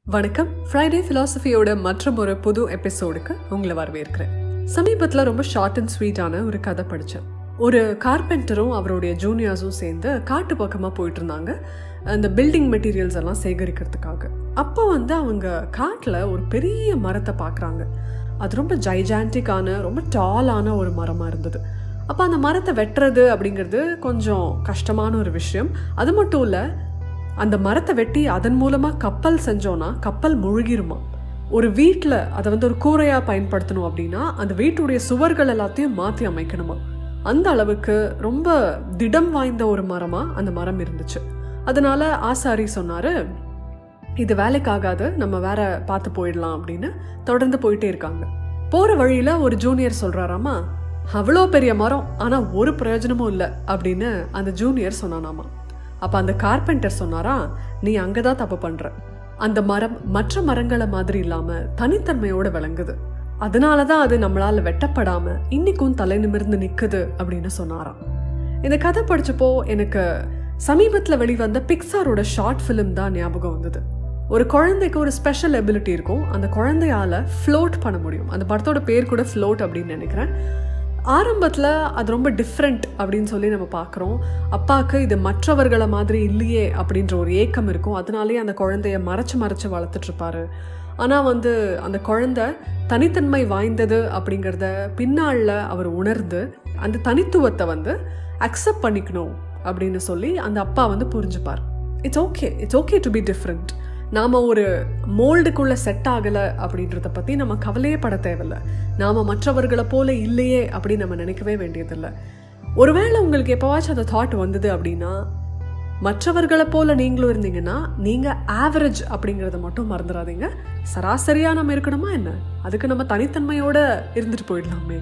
வணக்கம் ஃப்ரைடே ஃபிலாசபியோட மற்றும் ஒரு புது எபிசோடுக்கு உங்களை வரவேற்கிறேன் சமீபத்தில் ரொம்ப ஷார்ட் அண்ட் ஸ்வீட்டான ஒரு கதை படித்தேன் ஒரு கார்பெண்டரும் அவருடைய ஜூனியர்ஸும் சேர்ந்து காட்டு பக்கமாக போயிட்டு இருந்தாங்க அந்த பில்டிங் மெட்டீரியல்ஸ் எல்லாம் சேகரிக்கிறதுக்காக அப்போ வந்து அவங்க காட்டில் ஒரு பெரிய மரத்தை பார்க்குறாங்க அது ரொம்ப ஜைஜான்டிக்கான ரொம்ப டாலான ஒரு மரமாக இருந்தது அப்போ அந்த மரத்தை வெட்டுறது அப்படிங்கிறது கொஞ்சம் கஷ்டமான ஒரு விஷயம் அது மட்டும் இல்லை அந்த மரத்தை வெட்டி அதன் மூலமாக கப்பல் செஞ்சோன்னா கப்பல் முழுகிருமா ஒரு வீட்டில் அதை வந்து ஒரு கூரையாக பயன்படுத்தணும் அப்படின்னா அந்த வீட்டுடைய சுவர்கள் எல்லாத்தையும் மாற்றி அமைக்கணுமா அந்த அளவுக்கு ரொம்ப திடம் வாய்ந்த ஒரு மரமாக அந்த மரம் இருந்துச்சு அதனால ஆசாரி சொன்னார் இது வேலைக்காகாது நம்ம வேற பார்த்து போயிடலாம் அப்படின்னு தொடர்ந்து போயிட்டே இருக்காங்க போகிற வழியில் ஒரு ஜூனியர் சொல்கிறாராமா அவ்வளோ பெரிய மரம் ஆனால் ஒரு பிரயோஜனமும் இல்லை அப்படின்னு அந்த ஜூனியர் சொன்னானாமா அப்போ அந்த கார்பெண்டர் சொன்னாரா நீ அங்கே தான் தப்பு பண்ணுற அந்த மரம் மற்ற மரங்களை மாதிரி இல்லாமல் தனித்தன்மையோட விளங்குது அதனால தான் அது நம்மளால் வெட்டப்படாமல் இன்னைக்கும் தலை நிமிர்ந்து நிற்குது அப்படின்னு சொன்னாராம் இந்த கதை படிச்சப்போ எனக்கு சமீபத்தில் வெளிவந்த பிக்சாரோட ஷார்ட் ஃபிலிம் தான் ஞாபகம் வந்தது ஒரு குழந்தைக்கு ஒரு ஸ்பெஷல் எபிலிட்டி இருக்கும் அந்த குழந்தையால ஃப்ளோட் பண்ண முடியும் அந்த படத்தோட பேர் கூட ஃப்ளோட் அப்படின்னு நினைக்கிறேன் ஆரம்பத்தில் அது ரொம்ப டிஃப்ரெண்ட் அப்படின்னு சொல்லி நம்ம பார்க்குறோம் அப்பாவுக்கு இது மற்றவர்களை மாதிரி இல்லையே அப்படின்ற ஒரு ஏக்கம் இருக்கும் அதனாலே அந்த குழந்தைய மறைச்சு மறைச்சு வளர்த்துட்ருப்பாரு ஆனால் வந்து அந்த குழந்தை தனித்தன்மை வாய்ந்தது அப்படிங்கிறத பின்னாளில் அவர் உணர்ந்து அந்த தனித்துவத்தை வந்து அக்செப்ட் பண்ணிக்கணும் அப்படின்னு சொல்லி அந்த அப்பா வந்து புரிஞ்சுப்பார் it's okay it's okay to be different நாம் ஒரு மோல்டுக்குள்ளே செட் ஆகலை அப்படின்றத பற்றி நம்ம கவலையே பட தேவையில்ல நாம் மற்றவர்களை போல இல்லையே அப்படின்னு நம்ம நினைக்கவே வேண்டியதில்லை ஒருவேளை உங்களுக்கு எப்போவாச்சும் அந்த தாட் வந்தது அப்படின்னா மற்றவர்களை போல நீங்களும் இருந்தீங்கன்னா நீங்கள் ஆவரேஜ் அப்படிங்கிறத மட்டும் மறந்துடாதீங்க சராசரியாக நம்ம இருக்கணுமா என்ன அதுக்கு நம்ம தனித்தன்மையோடு இருந்துட்டு போயிடலாமே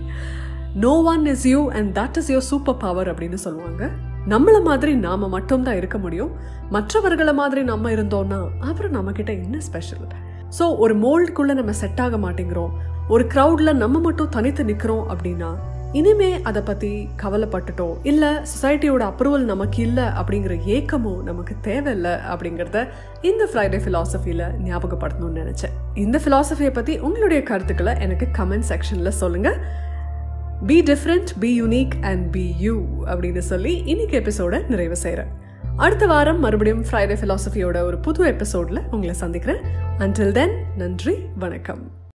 no one is you and that is your super power அப்படின்னு சொல்லுவாங்க நம்மள மாதிரி நாம மட்டும்தான் இருக்க முடியும் மற்றவர்களை மாதிரி நம்ம இருந்தோம்னா அப்புறம் நம்ம கிட்ட என்ன ஸ்பெஷல் ஸோ ஒரு மோல்டுக்குள்ள நம்ம செட் ஆக மாட்டேங்கிறோம் ஒரு க்ரௌட்ல நம்ம மட்டும் தனித்து நிற்கிறோம் அப்படின்னா இனிமே அதை பத்தி கவலைப்பட்டுட்டோம் இல்ல சொசைட்டியோட அப்ரூவல் நமக்கு இல்லை அப்படிங்கிற ஏக்கமும் நமக்கு தேவையில்லை அப்படிங்கிறத இந்த ஃப்ரைடே ஃபிலாசபியில ஞாபகப்படுத்தணும்னு நினைச்சேன் இந்த ஃபிலாசபியை பத்தி உங்களுடைய கருத்துக்களை எனக்கு கமெண்ட் செக்ஷன்ல சொல்லுங்க be different be unique and be you அப்படின்னு சொல்லி இன்னைக்கு எபிசோட நிறைவு செய்கிறேன் அடுத்த வாரம் மறுபடியும் ஃப்ரைடே ஃபிலாசபியோட ஒரு புது எபிசோடில் உங்களை சந்திக்கிறேன் அன்டில் தென் நன்றி வணக்கம்